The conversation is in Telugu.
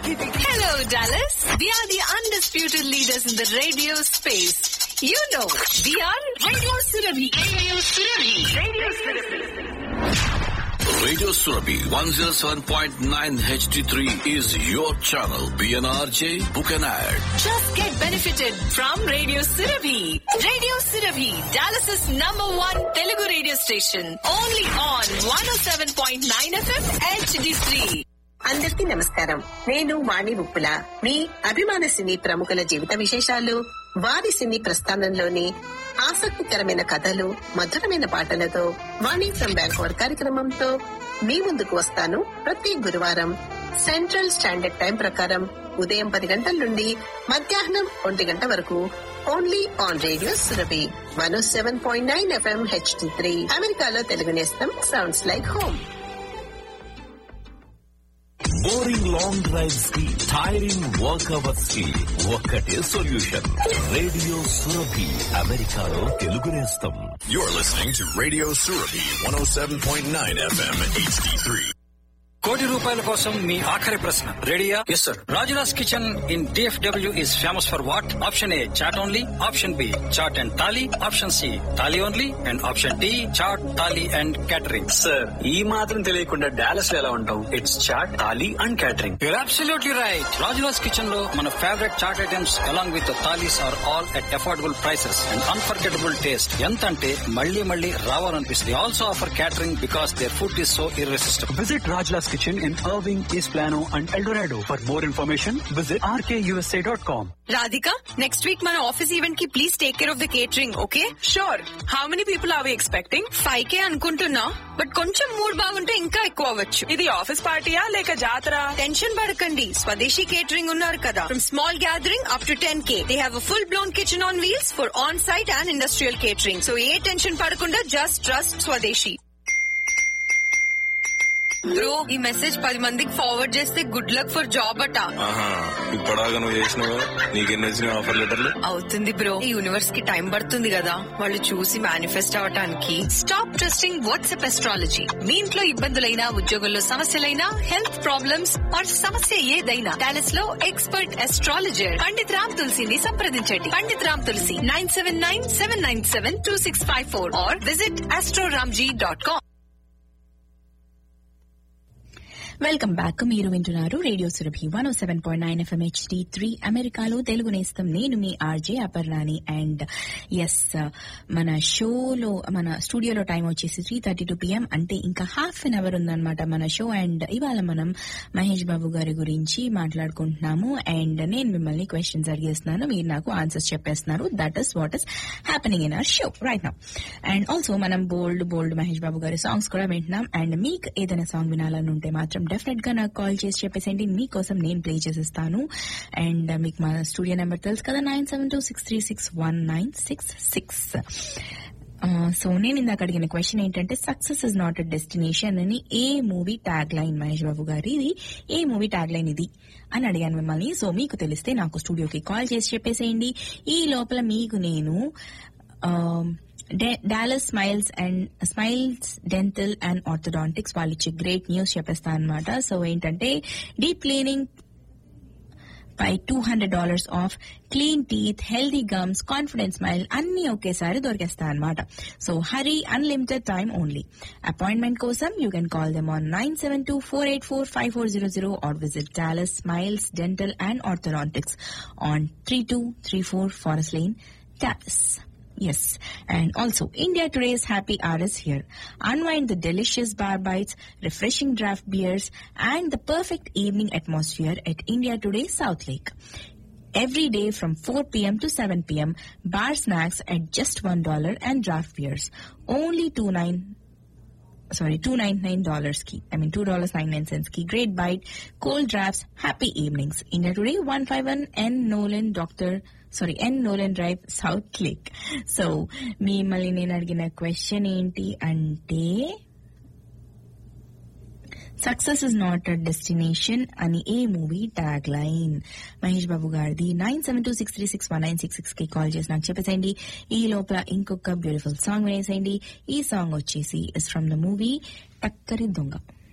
Hello, Dallas. We are the undisputed leaders in the radio space. You know, we are Radio Surabhi. Radio Surabhi. Radio Surabhi. Radio Surabhi 107.9 HD3 is your channel. PNRJ, book an ad. Just get benefited from Radio Surabhi. Radio Surabhi, Dallas's number one Telugu radio station. Only on 107.9 FM HD3. అందరికీ నమస్కారం నేను వాణి ఉప్పుల మీ అభిమాన సినీ ప్రముఖుల జీవిత విశేషాలు వారి సినీ ప్రస్థానంలోని ఆసక్తికరమైన కథలు మధురమైన పాటలతో వాణి ఫ్రమ్ బ్యాంకోర్ కార్యక్రమంతో మీ ముందుకు వస్తాను ప్రతి గురువారం సెంట్రల్ స్టాండర్డ్ టైం ప్రకారం ఉదయం పది గంటల నుండి మధ్యాహ్నం ఒంటి గంట వరకు only on radio Surabhi one seven point nine FM HD three అమెరికాలో Telugu Nestham sounds like home boring long drives కి టైరింగ్ వర్క్ అవర్స్ కి ఒక్కటే సొల్యూషన్ రేడియో సురభి అమెరికాలో తెలుగు నేస్తం You're listening to Radio Surabhi 107.9 FM HD3. కోటి రూపాయల కోసం మీ ఆఖరి ప్రశ్న రెడీయా yes sir Rajula's kitchen in DFW is famous for what option A chaat only option B chaat and thali option C thali only and option D chaat thali and catering sir ఈ మాత్రం తెలియకుండా డాలస్ లో ఎలా ఉంటాం it's chaat thali and catering you're absolutely right Rajula's kitchen లో మన favourite chaat items along with thalis are all at affordable prices and unforgettable taste ఎంత అంటే మళ్ళీ మళ్ళీ రావాలనిపిస్తుంది also offer catering because their food is so irresistible visit Rajula's kitchen in Irving, East Plano and El Dorado. For more information, visit rkusa.com. Radhika, next week మన ఆఫీస్ ఈవెంట్ కి please take care of the catering okay sure how many people are we expecting five K అనుకుంటున్నా బట్ కొంచెం మూడ్ బాగుంటే ఇంకా ఎక్కువ అవ్వచ్చు ఇది ఆఫీస్ పార్టీయా లేక జాతర టెన్షన్ పడకండి స్వదేశీ కేటరింగ్ ఉన్నారు కదా from small gathering up to ten K they have full blown kitchen on wheels for on site and industrial catering so ఏ టెన్షన్ పడకుండా జస్ట్ ట్రస్ట్ స్వదేశీ బ్రో ఈ మెసేజ్ పది మందికి ఫార్వర్డ్ చేస్తే గుడ్ లక్ ఫర్ జాబ్ అట ఆహా ఇప్పటిదాకా నువ్వు చేసినావు నీకెన్ని వచ్చినాయి ఆఫర్ లెటర్లు అవుతుంది బ్రో ఈ యూనివర్స్ కి టైం పడుతుంది కదా వాళ్ళు చూసి మేనిఫెస్ట్ అవటానికి స్టాప్ ట్రస్టింగ్ వాట్సాప్ ఎస్ట్రాలజీ మీ ఇంట్లో ఇబ్బందులైనా ఉద్యోగంలో సమస్యలైనా హెల్త్ ప్రాబ్లమ్స్ ఆర్ సమస్య ఏదైనా డాలస్ లో ఎక్స్పర్ట్ ఎస్ట్రాలజర్ పండిత్ రామ్ తులసిని సంప్రదించండి Pandit Ram Tulasi nine seven nine seven nine seven two six five four or visit astroramji dot com welcome back మీరు వింటున్నారు radio Surabhi one seven point nine FM HD three అమెరికాలో తెలుగు నేస్తం నేను మీ ఆర్జే అపర్ణాని అండ్ ఎస్ మన షోలో మన స్టూడియోలో టైం వచ్చేసి త్రీ థర్టీ టూ పిఎం అంటే ఇంకా హాఫ్ అన్ అవర్ ఉందన్నమాట మన షో అండ్ ఇవాళ మనం మహేష్ బాబు గారి గురించి మాట్లాడుకుంటున్నాము అండ్ నేను మిమ్మల్ని క్వశ్చన్స్ అడిగేస్తున్నాను మీరు నాకు ఆన్సర్స్ చెప్పేస్తున్నారు that is what is happening in our show right now and also మనం బోల్డ్ బోల్డ్ మహేష్ బాబు గారి సాంగ్స్ కూడా వింటున్నాం అండ్ మీకు ఏదైనా సాంగ్ వినాలని ఉంటే మాత్రం డెఫినెట్ గా నాకు కాల్ చేసి చెప్పేసేయండి మీకోసం నేను ప్లే చేసిస్తాను అండ్ మీకు మా స్టూడియో నెంబర్ తెలుసు కదా nine seven two six three six one nine six six so నేను ఇందాక అడిగిన క్వశ్చన్ ఏంటంటే success is not a destination అని ఏ movie tag line Mahesh Babu గారి ఇది ఏ మూవీ ట్యాగ్ లైన్ ఇది అని అడిగాను మిమ్మల్ని సో మీకు తెలిస్తే నాకు స్టూడియోకి కాల్ చేసి చెప్పేసేయండి ఈ లోపల మీకు నేను Dallas smiles and smiles dental and orthodontics వాళ్ళు ఇచ్చే గ్రేట్ న్యూస్ చెప్పేస్తాను అనమాట సో ఏంటంటే డీప్ క్లీనింగ్ పై two hundred dollars off clean teeth healthy gums confidence smile అన్ని ఒకేసారి దొరికేస్తాయి అనమాట so hurry unlimited time only appointment కోసం you can call them on nine seven two four eight four five four zero zero or visit Dallas smiles dental and orthodontics on three two three four forest lane Dallas Yes. And also, India Today's happy hour is here. Unwind the delicious bar bites, refreshing draft beers, and the perfect evening atmosphere at India Today South Lake. Every day from 4 p.m. to 7 p.m., bar snacks at just $1 and draft beers. Only 29 sorry, two ninety nine dollars key. I mean two dollars ninety nine cents key. Great bite, cold drafts, happy evenings. India Today, one five one N Nolan Doctor. Sorry N Nolan drive south lake so మిమ్మల్ని నేను అడిగిన క్వశ్చన్ ఏంటి అంటే success is not a destination అని ఏ movie tag line Mahesh Babu గారిది nine seven two six three six one nine six six కి కాల్ చేసి నాకు చెప్పేసేయండి ఈ లోపల ఇంకొక బ్యూటిఫుల్ సాంగ్ వినేసేయండి ఈ సాంగ్ వచ్చేసి is from the movie Takkari దొంగ